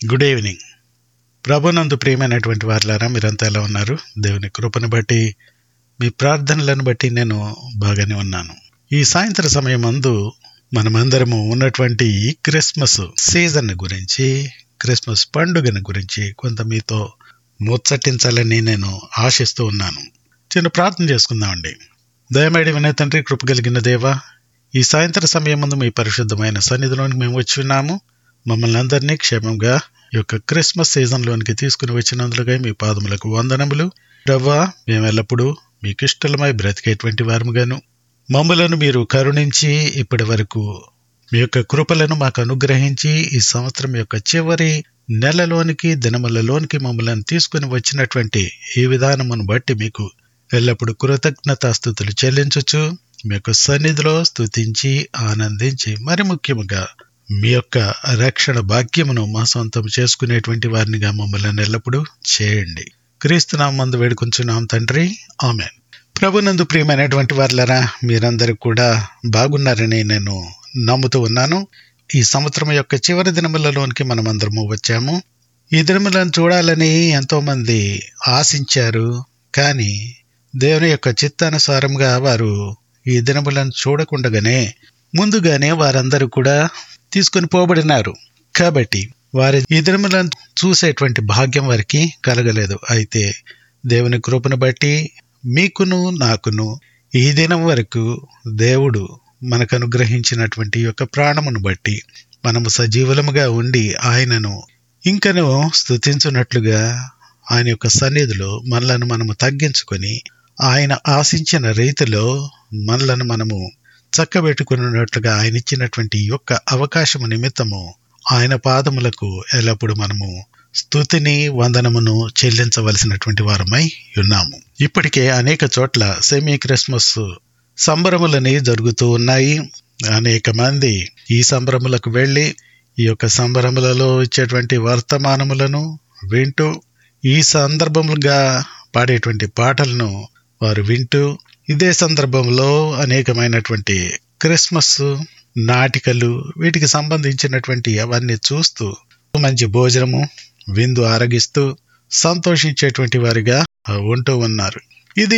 good evening ప్రభునందు ప్రియమైనటువంటి వారులారా మీరంతా ఎలా ఉన్నారు దేవుని కృపను బట్టి మీ ప్రార్థనలను బట్టి నేను బాగానే ఉన్నాను ఈ సాయంత్ర సమయం అందు మనమందరము ఉన్నటువంటి ఈ క్రిస్మస్ సీజన్ గురించి క్రిస్మస్ పండుగను గురించి కొంత మీతో ముచ్చటించాలని నేను ఆశిస్తూ ఉన్నాను చిన్న ప్రార్థన చేసుకుందామండి దయమేడి వినయ తండ్రి కృప కలిగిన దేవ ఈ సాయంత్ర సమయం ముందు మీ పరిశుద్ధమైన సన్నిధిలోనికి మేము వచ్చి ఉన్నాము మమ్మల్ని అందరినీ క్షేమంగా ఈ యొక్క క్రిస్మస్ సీజన్లోనికి తీసుకుని వచ్చినందులుగా మీ పాదములకు వందనములు రవ్వా మేము ఎల్లప్పుడూ మీకు ఇష్టలమై బ్రతికేటువంటి వారముగాను మమ్మలను మీరు కరుణించి ఇప్పటి వరకు మీ యొక్క కృపలను మాకు అనుగ్రహించి ఈ సంవత్సరం యొక్క చివరి నెలలోనికి దినములలోనికి మమ్మల్ని తీసుకుని వచ్చినటువంటి ఈ విధానమును బట్టి మీకు ఎల్లప్పుడూ కృతజ్ఞతాస్థుతులు చెల్లించచ్చు మీ యొక్క సన్నిధిలో స్తుతించి ఆనందించి మరి ముఖ్యముగా మీ యొక్క రక్షణ భాగ్యమును మా సొంతం చేసుకునేటువంటి వారినిగా మమ్మల్ని ఎల్లప్పుడూ చేయండి క్రీస్తు నామందు వేడుకొంచున్నాం తండ్రి ఆమె ప్రభునందు ప్రియమైనటువంటి వారులరా మీరందరూ కూడా బాగున్నారని నేను నమ్ముతూ ఉన్నాను ఈ సంవత్సరం యొక్క చివరి దినములలోనికి మనమందరము వచ్చాము ఈ దినములను చూడాలని ఎంతో మంది ఆశించారు కానీ దేవుని యొక్క చిత్తానుసారంగా వారు ఈ దినములను చూడకుండగానే ముందుగానే వారందరూ కూడా తీసుకొని పోబడినారు కాబట్టి వారి ఈ దినములను చూసేటువంటి భాగ్యం వారికి కలగలేదు అయితే దేవుని కృపను బట్టి మీకును నాకును ఈ దినం వరకు దేవుడు మనకు అనుగ్రహించినటువంటి యొక్క ప్రాణమును బట్టి మనము సజీవులముగా ఉండి ఆయనను ఇంకను స్తుతించున్నట్లుగా ఆయన యొక్క సన్నిధిలో మనలను మనము తగ్గించుకొని ఆయన ఆశించిన రీతిలో మనలను మనము చక్కబెట్టుకున్నట్లుగా ఆయన ఇచ్చినటువంటి ఈ యొక్క అవకాశము నిమిత్తము ఆయన పాదములకు ఎల్లప్పుడూ మనము స్తుతిని వందనమును చెల్లించవలసినటువంటి వారమై ఉన్నాము ఇప్పటికే అనేక చోట్ల సెమీ క్రిస్మస్ సంబరములని జరుగుతూ ఉన్నాయి అనేక మంది ఈ సంబరములకు వెళ్ళి ఈ యొక్క సంబరములలో ఇచ్చేటువంటి వర్తమానములను వింటూ ఈ సందర్భములుగా పాడేటువంటి పాటలను వారు వింటూ ఇదే సందర్భంలో అనేకమైనటువంటి క్రిస్మస్ నాటికలు వీటికి సంబంధించినటువంటి అవన్నీ చూస్తూ మంచి భోజనము విందు ఆరగిస్తూ సంతోషించేటువంటి వారిగా ఉంటూ ఉన్నారు ఇది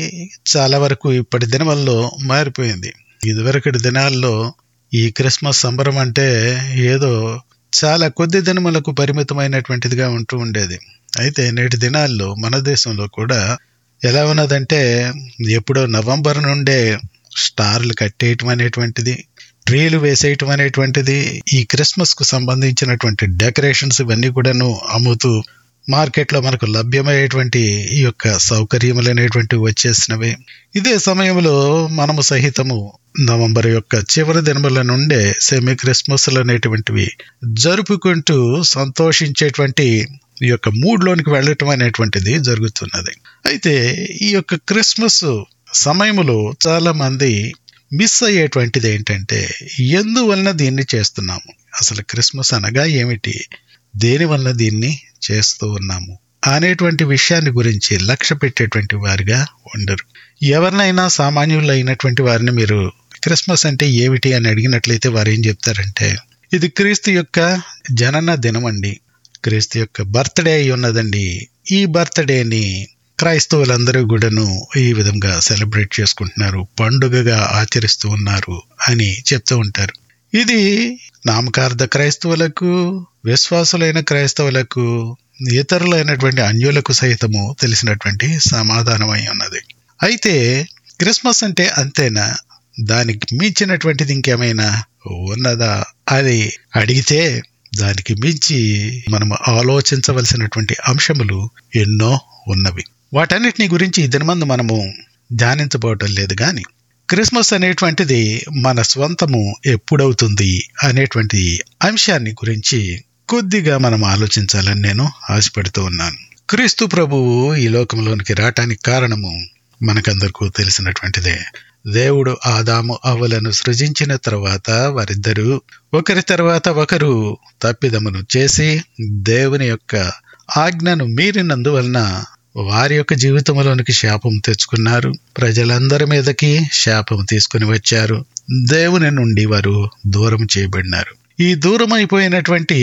చాలా వరకు ఇప్పటి దినముల్లో మారిపోయింది ఇదివరకటి దినాల్లో ఈ క్రిస్మస్ సంబరం అంటే ఏదో చాలా కొద్ది దినములకు పరిమితమైనటువంటిదిగా ఉంటూ ఉండేది అయితే నేటి దినాల్లో మన దేశంలో కూడా ఎలా ఉన్నదంటే ఎప్పుడో నవంబర్ నుండే స్టార్లు కట్టేయటం అనేటువంటిది ట్రీలు వేసేయటం అనేటువంటిది ఈ క్రిస్మస్ కు సంబంధించినటువంటి డెకరేషన్స్ ఇవన్నీ కూడాను అమ్ముతూ మార్కెట్లో మనకు లభ్యమయ్యేటువంటి ఈ యొక్క సౌకర్యములు అనేటువంటివి వచ్చేసినవి ఇదే సమయంలో మనము సహితము నవంబర్ యొక్క చివరి దినముల నుండే సెమీ క్రిస్మస్లు అనేటువంటివి జరుపుకుంటూ సంతోషించేటువంటి ఈ యొక్క మూడ్లోనికి వెళ్ళటం అనేటువంటిది జరుగుతున్నది అయితే ఈ యొక్క క్రిస్మస్ సమయంలో చాలా మంది మిస్ అయ్యేటువంటిది ఏంటంటే ఎందువలన దీన్ని చేస్తున్నాము అసలు క్రిస్మస్ అనగా ఏమిటి దేని వలన దీన్ని చేస్తూ ఉన్నాము అనేటువంటి విషయాన్ని గురించి లక్ష్య పెట్టేటువంటి వారిగా ఉండరు ఎవరినైనా సామాన్యులు అయినటువంటి వారిని మీరు క్రిస్మస్ అంటే ఏమిటి అని అడిగినట్లయితే వారు ఏం చెప్తారంటే ఇది క్రీస్తు యొక్క జనన దినం అండి క్రీస్తు యొక్క బర్త్డే అయి ఉన్నదండి ఈ బర్త్డేని క్రైస్తవులందరూ కూడాను ఈ విధంగా సెలబ్రేట్ చేసుకుంటున్నారు పండుగగా ఆచరిస్తూ ఉన్నారు అని చెప్తూ ఉంటారు ఇది నామకార్థ క్రైస్తవులకు విశ్వాసులైన క్రైస్తవులకు ఇతరులైనటువంటి అన్యులకు సహితము తెలిసినటువంటి సమాధానమై ఉన్నది అయితే క్రిస్మస్ అంటే అంతేనా దానికి మించినటువంటిది ఇంకేమైనా ఉన్నదా అది అడిగితే దానికి మించి మనం ఆలోచించవలసినటువంటి అంశములు ఎన్నో ఉన్నవి వాటన్నిటిని గురించి ఈ దినమందు మనము ధ్యానించబోవటం లేదు కానీ క్రిస్మస్ అనేటువంటిది మన స్వంతము ఎప్పుడవుతుంది అనేటువంటి అంశాన్ని గురించి కొద్దిగా మనం ఆలోచించాలని నేను ఆశపడుతూ ఉన్నాను క్రీస్తు ప్రభువు ఈ లోకంలోనికి రావటానికి కారణము మనకందరికీ తెలిసినటువంటిదే దేవుడు ఆదాము అవ్వలను సృజించిన తర్వాత వారిద్దరూ ఒకరి తర్వాత ఒకరు తప్పిదమును చేసి దేవుని యొక్క ఆజ్ఞను మీరినందువలన వారి యొక్క జీవితంలోనికి శాపం తెచ్చుకున్నారు ప్రజలందరి మీదకి శాపం తీసుకుని వచ్చారు దేవుని నుండి వారు దూరం చేయబడినారు ఈ దూరం అయిపోయినటువంటి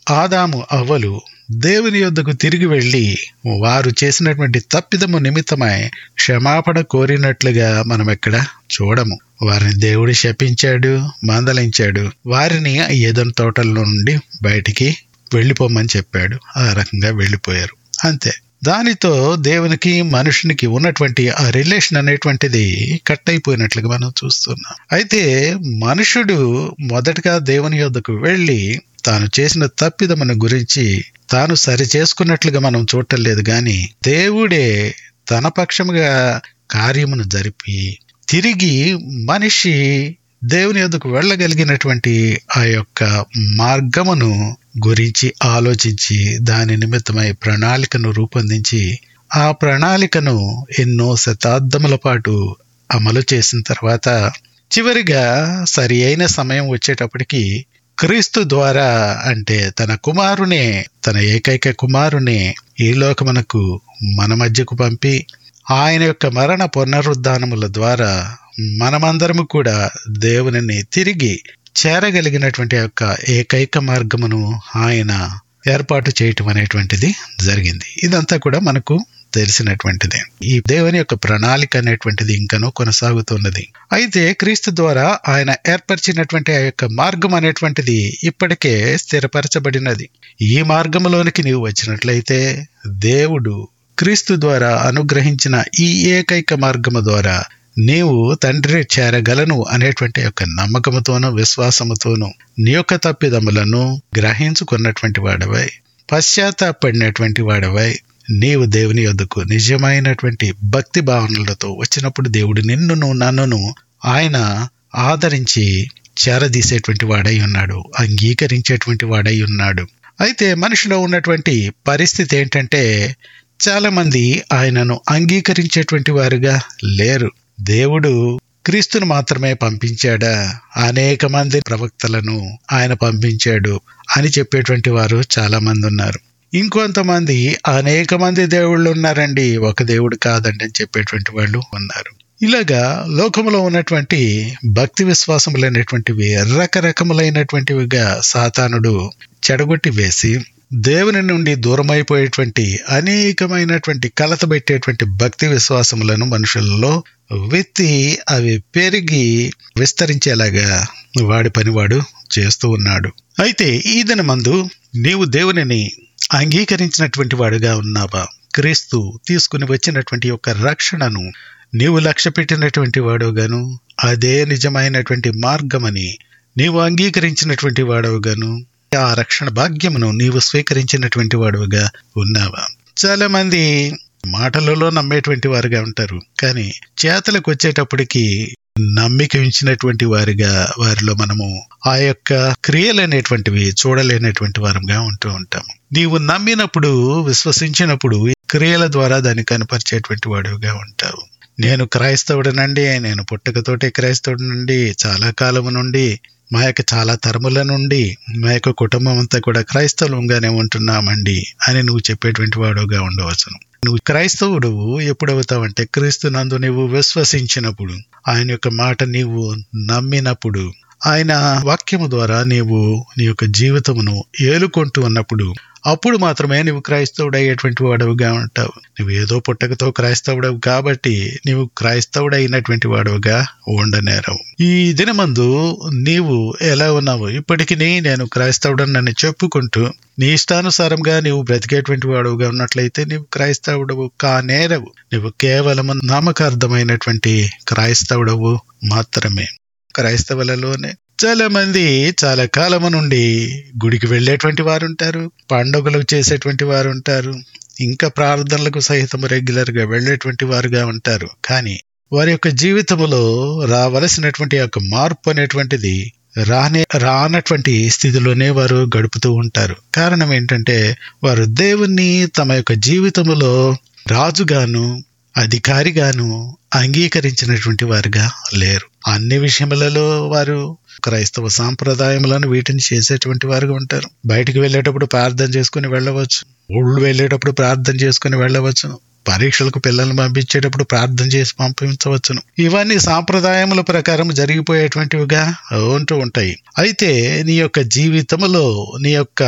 ఆదాము అవ్వలు దేవుని యొద్దకు తిరిగి వెళ్ళి వారు చేసినటువంటి తప్పిదము నిమిత్తమై క్షమాపణ కోరినట్లుగా మనం ఎక్కడ చూడము వారిని దేవుడు శపించాడు మందలించాడు వారిని ఏదైనా తోటల నుండి బయటికి వెళ్ళిపోమని చెప్పాడు ఆ రకంగా వెళ్ళిపోయారు అంతే దానితో దేవునికి మనుషునికి ఉన్నటువంటి ఆ రిలేషన్ అనేటువంటిది కట్ అయిపోయినట్లుగా మనం చూస్తున్నాం అయితే మనుషుడు మొదటగా దేవుని యొద్దకు వెళ్ళి తాను చేసిన తప్పిదమును గురించి తాను సరి చేసుకున్నట్లుగా మనం చూడటం లేదు గాని దేవుడే తన పక్షముగా కార్యమును జరిపి తిరిగి మనిషి దేవుని యొద్దకు వెళ్ళగలిగినటువంటి ఆ యొక్క మార్గమును గురించి ఆలోచించి దాని నిమిత్తమై ప్రణాళికను రూపొందించి ఆ ప్రణాళికను ఎన్నో శతాబ్దముల పాటు అమలు చేసిన తర్వాత చివరిగా సరి అయిన సమయం వచ్చేటప్పటికి క్రీస్తు ద్వారా అంటే తన కుమారునే తన ఏకైక కుమారునే ఈ లోకమునకు మన మధ్యకు పంపి ఆయన యొక్క మరణ పునరుద్ధానముల ద్వారా మనమందరము కూడా దేవునిని తిరిగి చేరగలిగినటువంటి యొక్క ఏకైక మార్గమును ఆయన ఏర్పాటు చేయటం అనేటువంటిది జరిగింది ఇదంతా కూడా మనకు తెలిసినటువంటిదే ఈ దేవుని యొక్క ప్రణాళిక అనేటువంటిది ఇంకనూ కొనసాగుతున్నది అయితే క్రీస్తు ద్వారా ఆయన ఏర్పరిచినటువంటి ఆ యొక్క మార్గం అనేటువంటిది ఇప్పటికే స్థిరపరచబడినది ఈ మార్గంలోనికి నీవు వచ్చినట్లయితే దేవుడు క్రీస్తు ద్వారా అనుగ్రహించిన ఈ ఏకైక మార్గము ద్వారా నీవు తండ్రి చేరగలను అనేటువంటి యొక్క నమ్మకముతోనూ విశ్వాసముతోనూ నీ యొక్క తప్పిదములను గ్రహించుకున్నటువంటి వాడవై పశ్చాత్తాపడినటువంటి వాడవై నీవు దేవుని యొద్దకు నిజమైనటువంటి భక్తి భావనలతో వచ్చినప్పుడు దేవుడు నిన్నును నన్నును ఆయన ఆదరించి చేరదీసేటువంటి వాడై ఉన్నాడు అంగీకరించేటువంటి వాడై ఉన్నాడు అయితే మనిషిలో ఉన్నటువంటి పరిస్థితి ఏంటంటే చాలా మంది ఆయనను అంగీకరించేటువంటి వారుగా లేరు దేవుడు క్రీస్తును మాత్రమే పంపించాడా అనేక మంది ప్రవక్తలను ఆయన పంపించాడు అని చెప్పేటువంటి వారు చాలా మంది ఉన్నారు ఇంకొంతమంది అనేక మంది దేవుళ్ళు ఉన్నారండి ఒక దేవుడు కాదండి అని చెప్పేటువంటి వాళ్ళు ఉన్నారు ఇలాగా లోకంలో ఉన్నటువంటి భక్తి విశ్వాసములైనటువంటివి రకరకములైనటువంటివిగా సాతానుడు చెడగొట్టి వేసి దేవుని నుండి దూరమైపోయేటువంటి అనేకమైనటువంటి కలత పెట్టేటువంటి భక్తి విశ్వాసములను మనుషులలో వెత్తి అవి పెరిగి విస్తరించేలాగా వాడి పనివాడు చేస్తూ ఉన్నాడు అయితే ఈ దినమందు నీవు దేవునిని అంగీకరించినటువంటి వాడుగా ఉన్నావా క్రీస్తు తీసుకుని వచ్చినటువంటి యొక్క రక్షణను నీవు లక్ష్య పెట్టినటువంటి వాడుగాను అదే నిజమైనటువంటి మార్గమని నీవు అంగీకరించినటువంటి వాడవుగాను ఆ రక్షణ భాగ్యమును నీవు స్వీకరించినటువంటి వాడుగా ఉన్నావా చాలా మంది మాటలలో నమ్మేటువంటి వారుగా ఉంటారు కానీ చేతలకు వచ్చేటప్పటికి నమ్మిక ఉంచినటువంటి వారిగా వారిలో మనము ఆ యొక్క క్రియలు అనేటువంటివి చూడలేనటువంటి వారంగా ఉంటూ ఉంటాము నీవు నమ్మినప్పుడు విశ్వసించినప్పుడు క్రియల ద్వారా దాన్ని కనపరిచేటువంటి వాడుగా ఉంటావు నేను క్రైస్తవుడనండి నేను పుట్టకతోటి క్రైస్తవుడనండి చాలా కాలము నుండి మా యొక్క చాలా తరముల నుండి మా యొక్క కుటుంబం అంతా కూడా క్రైస్తవంగానే ఉంటున్నామండి అని నువ్వు చెప్పేటువంటి వాడుగా ఉండవచ్చును నువ్వు క్రైస్తవుడు ఎప్పుడవుతావంటే క్రీస్తు నందు నీవు విశ్వసించినప్పుడు ఆయన యొక్క మాట నీవు నమ్మినప్పుడు ఆయన వాక్యము ద్వారా నీవు నీ యొక్క జీవితమును ఏలుకుంటూ ఉన్నప్పుడు అప్పుడు మాత్రమే నువ్వు క్రైస్తవుడు అయ్యేటువంటి వాడవుగా ఉంటావు నువ్వు ఏదో పుట్టకతో క్రైస్తవుడవు కాబట్టి నీవు క్రైస్తవుడు అయినటువంటి వాడవుగా ఉండనేరవు ఈ దినమందు నీవు ఎలా ఉన్నావు ఇప్పటికీ నేను క్రైస్తవుడని నన్ను చెప్పుకుంటూ నీ ఇష్టానుసారంగా నీవు బ్రతికేటువంటి వాడుగా ఉన్నట్లయితే నీవు క్రైస్తవుడవు కానేరవు నువ్వు కేవలం నామకార్థమైనటువంటి క్రైస్తవుడవు మాత్రమే క్రైస్తవులలోనే చాలా మంది చాలా కాలము నుండి గుడికి వెళ్ళేటువంటి వారు ఉంటారు పండుగలు చేసేటువంటి వారు ఉంటారు ఇంకా ప్రార్థనలకు సహితం రెగ్యులర్ గా వెళ్ళేటువంటి వారుగా ఉంటారు కానీ వారి యొక్క జీవితంలో రావలసినటువంటి యొక్క మార్పు అనేటువంటిది రానే రానటువంటి స్థితిలోనే వారు గడుపుతూ ఉంటారు కారణం ఏంటంటే వారు దేవుణ్ణి తమ యొక్క జీవితంలో రాజుగాను అధికారిగాను అంగీకరించినటువంటి వారుగా లేరు అన్ని విషయములలో వారు క్రైస్తవ సాంప్రదాయములను వీటిని చేసేటువంటి వారుగా ఉంటారు బయటికి వెళ్ళేటప్పుడు ప్రార్థన చేసుకుని వెళ్ళవచ్చు ఊళ్ళు వెళ్ళేటప్పుడు ప్రార్థన చేసుకుని వెళ్ళవచ్చు పరీక్షలకు పిల్లల్ని పంపించేటప్పుడు ప్రార్థన చేసి పంపించవచ్చును ఇవన్నీ సాంప్రదాయముల ప్రకారం జరిగిపోయేటువంటివిగా ఉంటూ ఉంటాయి అయితే నీ యొక్క జీవితంలో నీ యొక్క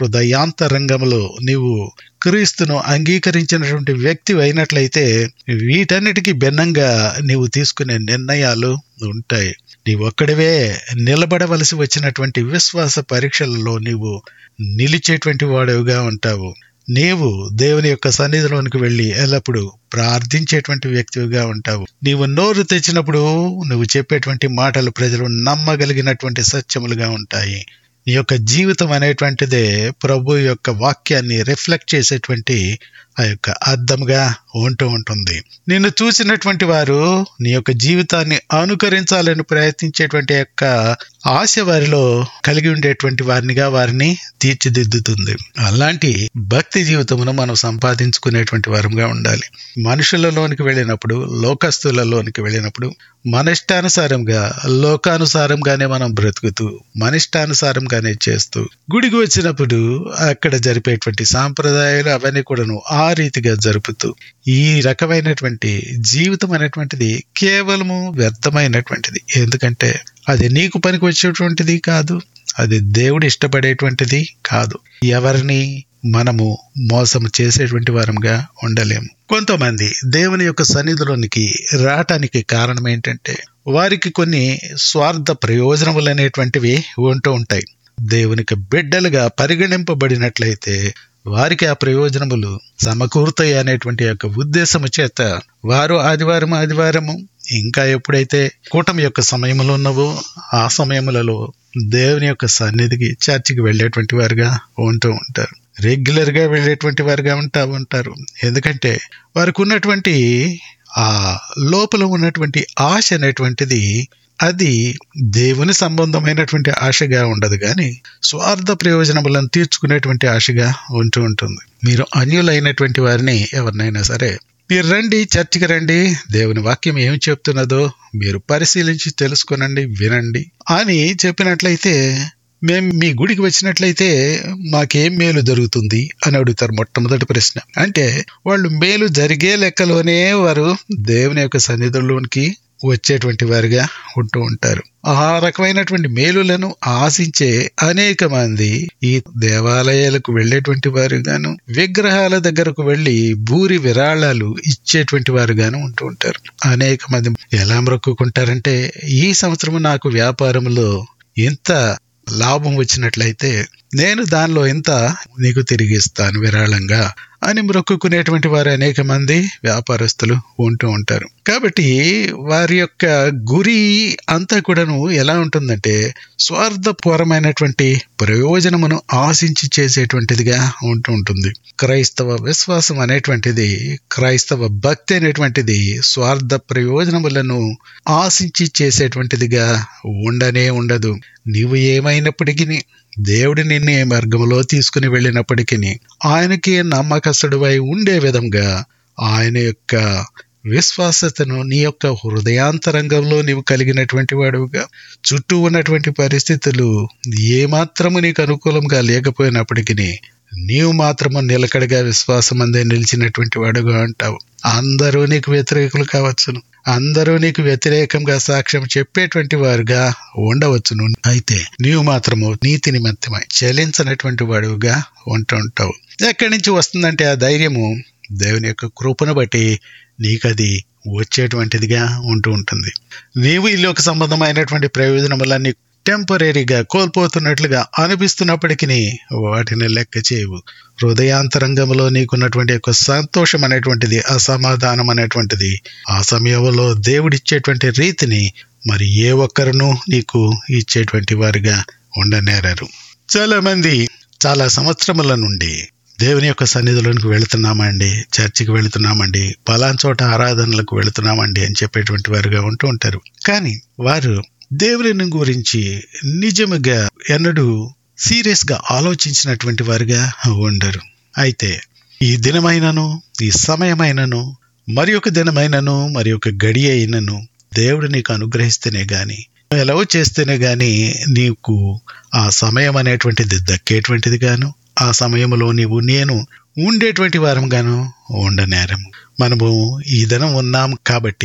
హృదయాంతరంగంలో నీవు క్రీస్తును అంగీకరించినటువంటి వ్యక్తి అయినట్లయితే వీటన్నిటికీ భిన్నంగా నీవు తీసుకునే నిర్ణయాలు ఉంటాయి నీవు ఒక్కడివే నిలబడవలసి వచ్చినటువంటి విశ్వాస పరీక్షలలో నీవు నిలిచేటువంటి వాడవుగా ఉంటావు నీవు దేవుని యొక్క సన్నిధిలోనికి వెళ్ళి ఎల్లప్పుడూ ప్రార్థించేటువంటి వ్యక్తివిగా ఉంటావు నీవు నోరు తెచ్చినప్పుడు నువ్వు చెప్పేటువంటి మాటలు ప్రజలు నమ్మగలిగినటువంటి సత్యములుగా ఉంటాయి నీ యొక్క జీవితం అనేటువంటిదే ప్రభు యొక్క వాక్యాన్ని రిఫ్లెక్ట్ చేసేటువంటి ఆ యొక్క అర్థంగా ఉంటూ ఉంటుంది నిన్ను చూసినటువంటి వారు నీ యొక్క జీవితాన్ని అనుకరించాలని ప్రయత్నించేటువంటి యొక్క ఆశ వారిలో కలిగి ఉండేటువంటి వారినిగా వారిని తీర్చిదిద్దుతుంది అలాంటి భక్తి జీవితమును మనం సంపాదించుకునేటువంటి వారంగా ఉండాలి మనుషులలోనికి వెళ్ళినప్పుడు లోకస్తులలోనికి వెళ్ళినప్పుడు మన ఇష్టానుసారంగా లోకానుసారంగానే మనం బ్రతుకుతూ మన ఇష్టానుసారంగానే చేస్తూ గుడికి వచ్చినప్పుడు అక్కడ జరిపేటువంటి సాంప్రదాయాలు అవన్నీ కూడాను ఆ రీతిగా జరుపుతూ ఈ రకమైనటువంటి జీవితం అనేటువంటిది కేవలము వ్యర్థమైనటువంటిది ఎందుకంటే అది నీకు పనికి వచ్చేటువంటిది కాదు అది దేవుడు ఇష్టపడేటువంటిది కాదు ఎవరిని మనము మోసం చేసేటువంటి వారంగా ఉండలేము కొంతమంది దేవుని యొక్క సన్నిధిలోనికి రావటానికి కారణం ఏంటంటే వారికి కొన్ని స్వార్థ ప్రయోజనములు అనేటువంటివి ఉంటూ ఉంటాయి దేవునికి బిడ్డలుగా పరిగణింపబడినట్లయితే వారికి ఆ ప్రయోజనములు సమకూరుతాయి అనేటువంటి యొక్క ఉద్దేశము చేత వారు ఆదివారం ఆదివారము ఇంకా ఎప్పుడైతే కూటమి యొక్క సమయంలో ఉన్నవో ఆ సమయములలో దేవుని యొక్క సన్నిధికి చర్చికి వెళ్ళేటువంటి వారుగా ఉంటూ ఉంటారు రెగ్యులర్ గా వెళ్ళేటువంటి వారుగా ఉంటా ఉంటారు ఎందుకంటే వారికి ఉన్నటువంటి ఆ లోపల ఉన్నటువంటి ఆశ అనేటువంటిది అది దేవుని సంబంధమైనటువంటి ఆశగా ఉండదు కానీ స్వార్థ ప్రయోజనములను తీర్చుకునేటువంటి ఆశగా ఉంటూ ఉంటుంది మీరు అన్యులైనటువంటి వారిని ఎవరినైనా సరే మీరు రండి చర్చికి రండి దేవుని వాక్యం ఏం చెప్తున్నదో మీరు పరిశీలించి తెలుసుకునండి వినండి అని చెప్పినట్లయితే మేము మీ గుడికి వచ్చినట్లయితే మాకేం మేలు జరుగుతుంది అని అడుగుతారు మొట్టమొదటి ప్రశ్న అంటే వాళ్ళు మేలు జరిగే లెక్కలోనే వారు దేవుని యొక్క సన్నిధిలోనికి వచ్చేటువంటి వారిగా ఉంటూ ఉంటారు ఆ రకమైనటువంటి మేలులను ఆశించే అనేక మంది ఈ దేవాలయాలకు వెళ్ళేటువంటి వారుగాను విగ్రహాల దగ్గరకు వెళ్లి భూరి విరాళాలు ఇచ్చేటువంటి వారుగాను ఉంటూ ఉంటారు అనేక మంది ఎలా మొక్కుకుంటారంటే ఈ సంవత్సరం నాకు వ్యాపారంలో ఇంత లాభం వచ్చినట్లయితే నేను దానిలో ఇంత నీకు తిరిగి ఇస్తాను విరాళంగా అని మొక్కుకునేటువంటి వారు అనేక మంది వ్యాపారస్తులు ఉంటూ ఉంటారు కాబట్టి వారి యొక్క గురి అంతా కూడాను ఎలా ఉంటుందంటే స్వార్థపరమైనటువంటి ప్రయోజనమును ఆశించి చేసేటువంటిదిగా ఉంటూ ఉంటుంది క్రైస్తవ విశ్వాసం అనేటువంటిది క్రైస్తవ భక్తి అనేటువంటిది స్వార్థ ప్రయోజనములను ఆశించి చేసేటువంటిదిగా ఉండనే ఉండదు నీవు ఏమైనప్పటికీ దేవుడి నిన్ను ఏ మార్గంలో తీసుకుని వెళ్ళినప్పటికీ ఆయనకి నమ్మకస్తుడివై ఉండే విధంగా ఆయన యొక్క విశ్వాసతను నీ యొక్క హృదయాంతరంగంలో నీవు కలిగినటువంటి వాడుగా చుట్టూ ఉన్నటువంటి పరిస్థితులు ఏమాత్రము నీకు అనుకూలంగా లేకపోయినప్పటికీ నీవు మాత్రము నిలకడగా విశ్వాసం అందే నిలిచినటువంటి వాడుగా అంటావు అందరూ నీకు వ్యతిరేకులు కావచ్చును అందరూ నీకు వ్యతిరేకంగా సాక్ష్యం చెప్పేటువంటి వారుగా ఉండవచ్చును అయితే నీవు మాత్రము నీతి నిమిత్తమై చలించనటువంటి వాడుగా ఉంటుంటావు ఎక్కడి నుంచి వస్తుందంటే ఆ ధైర్యము దేవుని యొక్క కృపను బట్టి నీకది వచ్చేటువంటిదిగా ఉంటూ ఉంటుంది నీవు ఈ లోక సంబంధమైనటువంటి ప్రయోజనములన్నీ టెంపరీగా కోల్పోతున్నట్లుగా అనిపిస్తున్నప్పటికీ వాటిని లెక్క చేయవు హృదయాంతరంగంలో నీకున్నటువంటి యొక్క సంతోషం అనేటువంటిది అసమాధానం అనేటువంటిది ఆ సమయంలో దేవుడిచ్చేటువంటి రీతిని మరి ఏ ఒక్కరునూ నీకు ఇచ్చేటువంటి వారిగా ఉండనేరారు చాలా మంది చాలా సంవత్సరముల నుండి దేవుని యొక్క సన్నిధిలోనికి వెళుతున్నామండి చర్చికి వెళుతున్నామండి పలాన్ చోట ఆరాధనలకు వెళుతున్నామండి అని చెప్పేటువంటి వారుగా ఉంటూ ఉంటారు కానీ వారు దేవుని గురించి నిజముగా ఎన్నడూ సీరియస్ గా ఆలోచించినటువంటి వారుగా ఉండరు అయితే ఈ దినమైనను ఈ సమయమైనను మరి ఒక దినమైనను మరి ఒక గడి అయినను దేవుడు నీకు అనుగ్రహిస్తేనే గాని ఎలా చేస్తేనే గాని నీకు ఆ సమయం అనేటువంటిది దక్కేటువంటిది గాను ఆ సమయంలో నీవు నేను ఉండేటువంటి వారం గాను ఉండనేరము మనము ఈ దినం ఉన్నాం కాబట్టి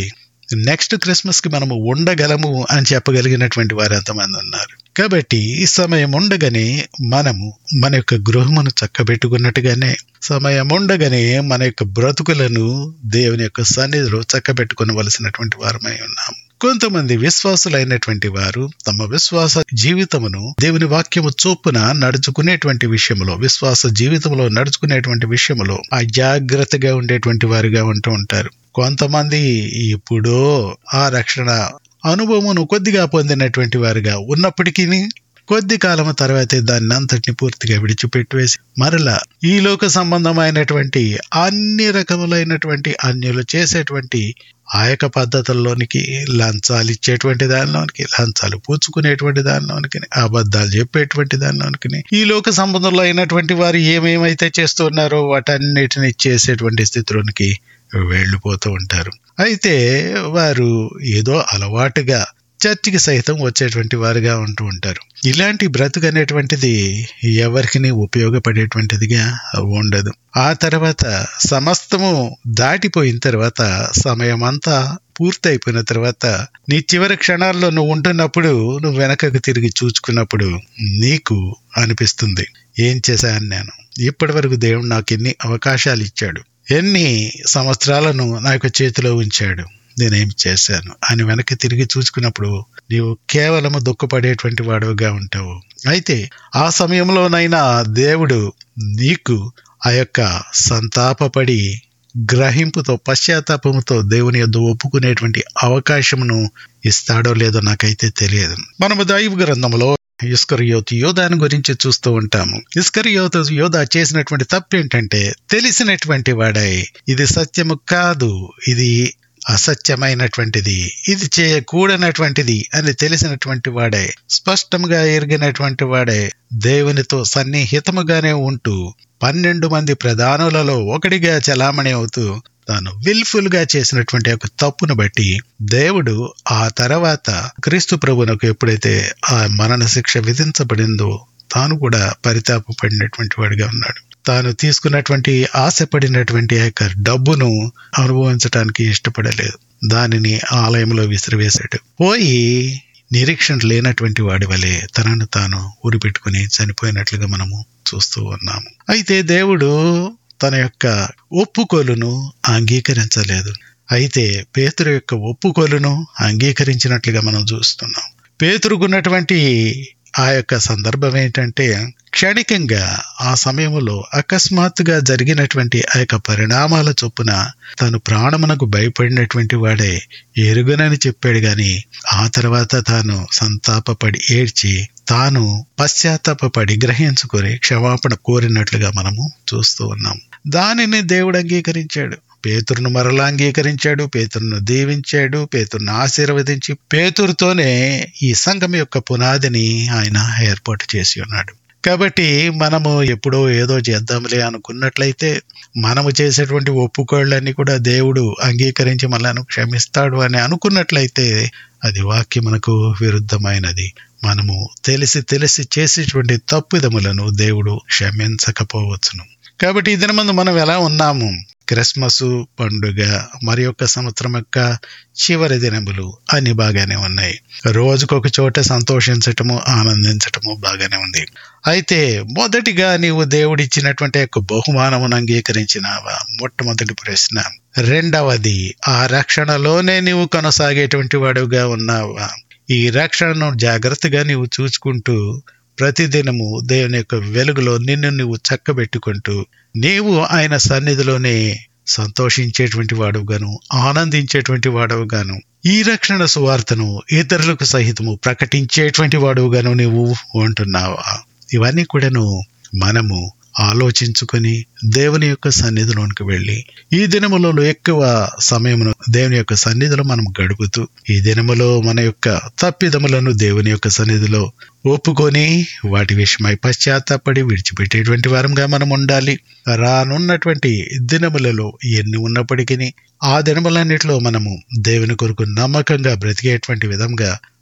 నెక్స్ట్ క్రిస్మస్ కి మనము ఉండగలము అని చెప్పగలిగినటువంటి వారు ఎంతమంది ఉన్నారు కాబట్టి ఈ సమయం ఉండగానే మనము మన యొక్క గృహమును చక్కబెట్టుకున్నట్టుగానే సమయం ఉండగానే మన యొక్క బ్రతుకులను దేవుని యొక్క సన్నిధిలో చక్కబెట్టుకునవలసినటువంటి వారమై ఉన్నాము కొంతమంది విశ్వాసులైనటువంటి వారు తమ విశ్వాస జీవితమును దేవుని వాక్యము చొప్పున నడుచుకునేటువంటి విషయంలో విశ్వాస జీవితంలో నడుచుకునేటువంటి విషయంలో అజాగ్రత్తగా ఉండేటువంటి వారిగా ఉంటూ ఉంటారు కొంతమంది ఇప్పుడో ఆ రక్షణ అనుభవమును కొద్దిగా పొందినటువంటి వారుగా ఉన్నప్పటికీ కొద్ది కాలం తర్వాతే దాన్ని అంతటిని పూర్తిగా విడిచిపెట్టివేసి మరలా ఈ లోక సంబంధమైనటువంటి అన్ని రకములైనటువంటి అన్యులు చేసేటువంటి ఆ యొక్క పద్ధతుల్లోనికి లంచాలు ఇచ్చేటువంటి దానిలోనికి లంచాలు పూచుకునేటువంటి దానిలోనికి అబద్ధాలు చెప్పేటువంటి దానిలోనికి ఈ లోక సంబంధంలో అయినటువంటి వారు ఏమేమైతే చేస్తున్నారో వాటన్నిటిని చేసేటువంటి స్థితిలోనికి వెళ్ళిపోతూ ఉంటారు అయితే వారు ఏదో అలవాటుగా చర్చికి సైతం వచ్చేటువంటి వారుగా ఉంటూ ఉంటారు ఇలాంటి బ్రతుకు అనేటువంటిది ఎవరికి ఉపయోగపడేటువంటిదిగా ఉండదు ఆ తర్వాత సమస్తము దాటిపోయిన తర్వాత సమయం అంతా పూర్తయిపోయిన తర్వాత నీ చివరి క్షణాల్లో నువ్వు ఉంటున్నప్పుడు నువ్వు వెనకకు తిరిగి చూచుకున్నప్పుడు నీకు అనిపిస్తుంది ఏం చేశాను నేను ఇప్పటి వరకు దేవుడు నాకు ఎన్ని అవకాశాలు ఇచ్చాడు ఎన్ని సంవత్సరాలను నా యొక్క చేతిలో ఉంచాడు నేనేం చేశాను అని వెనక్కి తిరిగి చూసుకున్నప్పుడు నీవు కేవలము దుఃఖపడేటువంటి వాడుగా ఉంటావు అయితే ఆ సమయంలోనైనా దేవుడు నీకు ఆ యొక్క సంతాపపడి గ్రహింపుతో పశ్చాత్తాపముతో దేవుని యొద్ద ఒప్పుకునేటువంటి అవకాశమును ఇస్తాడో లేదో నాకైతే తెలియదు మనము దైవ గ్రంథంలో ఇస్కరియోతు యోధాను గురించి చూస్తూ ఉంటాము ఇస్కరియోతు యోధ చేసినటువంటి తప్పు ఏంటంటే తెలిసినటువంటి వాడై ఇది సత్యము కాదు ఇది అసత్యమైనటువంటిది ఇది చేయకూడనటువంటిది అని తెలిసినటువంటి వాడే స్పష్టంగా ఎరిగినటువంటి వాడే దేవునితో సన్నిహితముగానే ఉంటూ పన్నెండు మంది ప్రధానులలో ఒకటిగా చలామణి అవుతూ తాను విల్ఫుల్ గా చేసినటువంటి ఒక తప్పును బట్టి దేవుడు ఆ తర్వాత క్రీస్తు ప్రభునకు ఎప్పుడైతే ఆ మరణ శిక్ష విధించబడిందో తాను కూడా పరితాపపడినటువంటి వాడిగా ఉన్నాడు తాను తీసుకున్నటువంటి ఆశపడినటువంటి ఆ యొక్క డబ్బును అనుభవించడానికి ఇష్టపడలేదు దానిని ఆలయంలో విసిరివేశాడు పోయి నిరీక్షణ లేనటువంటి వాడి వలె తనను తాను ఊరిపెట్టుకుని చనిపోయినట్లుగా మనము చూస్తూ ఉన్నాము అయితే దేవుడు తన యొక్క ఒప్పుకోలును అంగీకరించలేదు అయితే పేతురు యొక్క ఒప్పుకోలును అంగీకరించినట్లుగా మనం చూస్తున్నాం పేతురుకున్నటువంటి ఆ యొక్క సందర్భం ఏంటంటే క్షణికంగా ఆ సమయంలో అకస్మాత్తుగా జరిగినటువంటి ఆ యొక్క పరిణామాల చొప్పున తాను ప్రాణమునకు భయపడినటువంటి వాడే ఎరుగనని చెప్పాడు గాని ఆ తర్వాత తాను సంతాపపడి ఏడ్చి తాను పశ్చాత్తాపడి గ్రహించుకొని క్షమాపణ కోరినట్లుగా మనము చూస్తూ ఉన్నాం దానిని దేవుడు అంగీకరించాడు పేతురును మరలా అంగీకరించాడు పేతురును దీవించాడు పేతురును ఆశీర్వదించి పేతురుతోనే ఈ సంఘం యొక్క పునాదిని ఆయన ఏర్పాటు చేసి ఉన్నాడు కాబట్టి మనము ఎప్పుడో ఏదో చేద్దాంలే అనుకున్నట్లయితే మనము చేసేటువంటి ఒప్పుకోళ్ళన్నీ కూడా దేవుడు అంగీకరించి మనల్ని క్షమిస్తాడు అని అనుకున్నట్లయితే అది వాక్యమునకు విరుద్ధమైనది మనము తెలిసి తెలిసి చేసేటువంటి తప్పిదములను దేవుడు క్షమించకపోవచ్చును కాబట్టి ఈ దినమందు మనం ఎలా ఉన్నాము క్రిస్మస్ పండుగ మరి యొక్క సంవత్సరం యొక్క చివరి దినములు అన్ని బాగానే ఉన్నాయి రోజుకొక చోట సంతోషించటము ఆనందించటము బాగానే ఉంది అయితే మొదటిగా నీవు దేవుడిచ్చినటువంటి యొక్క బహుమానమును అంగీకరించినావా మొట్టమొదటి ప్రశ్న రెండవది ఆ రక్షణలోనే నీవు కొనసాగేటువంటి వాడుగా ఉన్నావా ఈ రక్షణను జాగ్రత్తగా నీవు చూసుకుంటూ ప్రతిదినము దేవుని యొక్క వెలుగులో నిన్ను నువ్వు చక్కబెట్టుకుంటూ నీవు ఆయన సన్నిధిలోనే సంతోషించేటువంటి వాడుగాను ఆనందించేటువంటి వాడవుగాను ఈ రక్షణ సువార్తను ఇతరులకు సహితము ప్రకటించేటువంటి వాడుగాను నీవు ఉంటున్నావా ఇవన్నీ కూడాను మనము ఆలోచించుకొని దేవుని యొక్క సన్నిధిలోనికి వెళ్ళి ఈ దినములలో ఎక్కువ సమయమును దేవుని యొక్క సన్నిధిలో మనం గడుపుతూ ఈ దినములో మన యొక్క తప్పిదములను దేవుని యొక్క సన్నిధిలో ఒప్పుకొని వాటి విషయమై పశ్చాత్తాపడి విడిచిపెట్టేటువంటి వారంగా మనం ఉండాలి రానున్నటువంటి దినములలో ఎన్ని ఉన్నప్పటికీ ఆ దినములన్నిటిలో మనము దేవుని కొరకు నమ్మకంగా బ్రతికేటువంటి విధంగా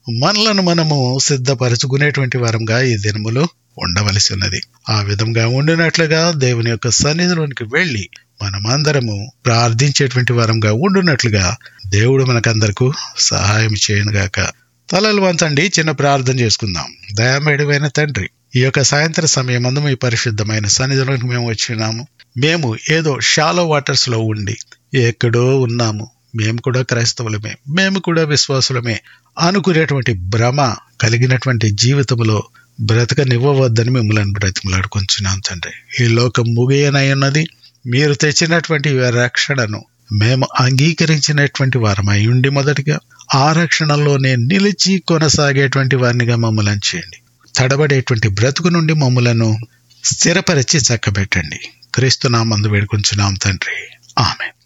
మనలను మనము సిద్ధపరచుకునేటువంటి వారంగా ఈ దినములో ఉండవలసి ఉన్నది ఆ విధంగా ఉండినట్లుగా దేవుని యొక్క సన్నిధిలోనికి వెళ్ళి మనమందరము ప్రార్థించేటువంటి వారంగా ఉండునట్లుగా దేవుడు మనకందరకు సహాయం చేయనుగాక తలలు వంచండి చిన్న ప్రార్థన చేసుకుందాం దయామేడువైన తండ్రి ఈ యొక్క సాయంత్ర సమయం అందు మీ పరిశుద్ధమైన సన్నిధిలోకి మేము వచ్చినాము మేము ఏదో షాలో వాటర్స్ లో ఉండి ఎక్కడో ఉన్నాము మేము కూడా క్రైస్తవులమే మేము కూడా విశ్వాసులమే అనుకునేటువంటి భ్రమ కలిగినటువంటి జీవితంలో బ్రతకనివ్వవద్దని మిమ్మల్ని బ్రతిమలాడుకుంటున్నాం తండ్రి ఈ లోకం ముగియనై ఉన్నది మీరు తెచ్చినటువంటి రక్షణను మేము అంగీకరించినటువంటి వారమై ఉండి మొదటిగా ఆ రక్షణలోనే నిలిచి కొనసాగేటువంటి వారినిగా మమ్మల్ని చేయండి తడబడేటువంటి బ్రతుకు నుండి మమ్మలను స్థిరపరిచి చక్కబెట్టండి క్రీస్తు నామందు వేడుకుంటున్నాం తండ్రి ఆమె